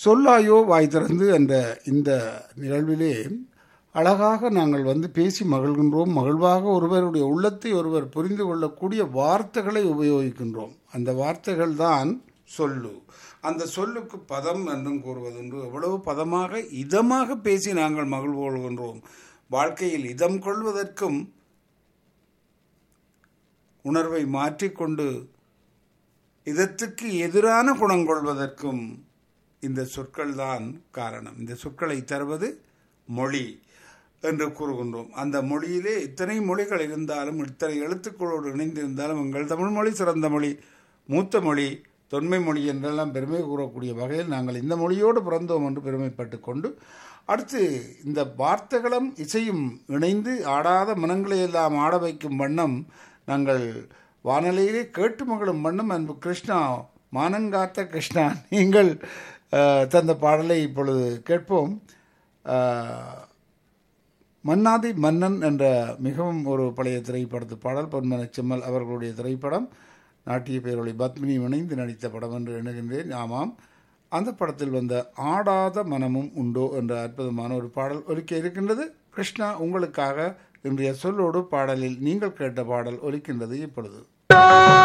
சொல்லாயோ வாய் திறந்து என்ற இந்த நிகழ்விலே அழகாக நாங்கள் வந்து பேசி மகிழ்கின்றோம் மகிழ்வாக ஒருவருடைய உள்ளத்தை ஒருவர் புரிந்து கொள்ளக்கூடிய வார்த்தைகளை உபயோகிக்கின்றோம் அந்த வார்த்தைகள் தான் சொல்லு அந்த சொல்லுக்கு பதம் என்றும் கூறுவதுண்டு எவ்வளவு பதமாக இதமாக பேசி நாங்கள் மகிழ்வு கொள்கின்றோம் வாழ்க்கையில் இதம் கொள்வதற்கும் உணர்வை மாற்றிக்கொண்டு இதத்துக்கு எதிரான குணம் கொள்வதற்கும் இந்த சொற்கள் தான் காரணம் இந்த சொற்களை தருவது மொழி என்று கூறுகின்றோம் அந்த மொழியிலே இத்தனை மொழிகள் இருந்தாலும் இத்தனை எழுத்துக்களோடு இணைந்திருந்தாலும் எங்கள் தமிழ் மொழி சிறந்த மொழி மூத்த மொழி தொன்மை மொழி என்றெல்லாம் பெருமை கூறக்கூடிய வகையில் நாங்கள் இந்த மொழியோடு பிறந்தோம் என்று பெருமைப்பட்டு கொண்டு அடுத்து இந்த வார்த்தைகளும் இசையும் இணைந்து ஆடாத மனங்களை எல்லாம் ஆட வைக்கும் வண்ணம் நாங்கள் வானொலியிலே கேட்டு மகளும் வண்ணம் அன்பு கிருஷ்ணா மானங்காத்த கிருஷ்ணா நீங்கள் அஹ், தந்த பாடலை இப்பொழுது கேட்போம் அஹ், மன்னாதி மன்னன் என்ற மிகவும் ஒரு பழைய திரைப்படத்து பாடல் பொன்மன செம்மல் அவர்களுடைய திரைப்படம் நாட்டிய பேரொளி பத்மினி இணைந்து நடித்த படம் என்று எண்ணுகின்றேன் ஆமாம் அந்த படத்தில் வந்த ஆடாத மனமும் உண்டோ என்ற அற்புதமான ஒரு பாடல் ஒலிக்க இருக்கின்றது கிருஷ்ணா உங்களுக்காக இன்றைய சொல்லோடு பாடலில் நீங்கள் கேட்ட பாடல் ஒலிக்கின்றது இப்பொழுது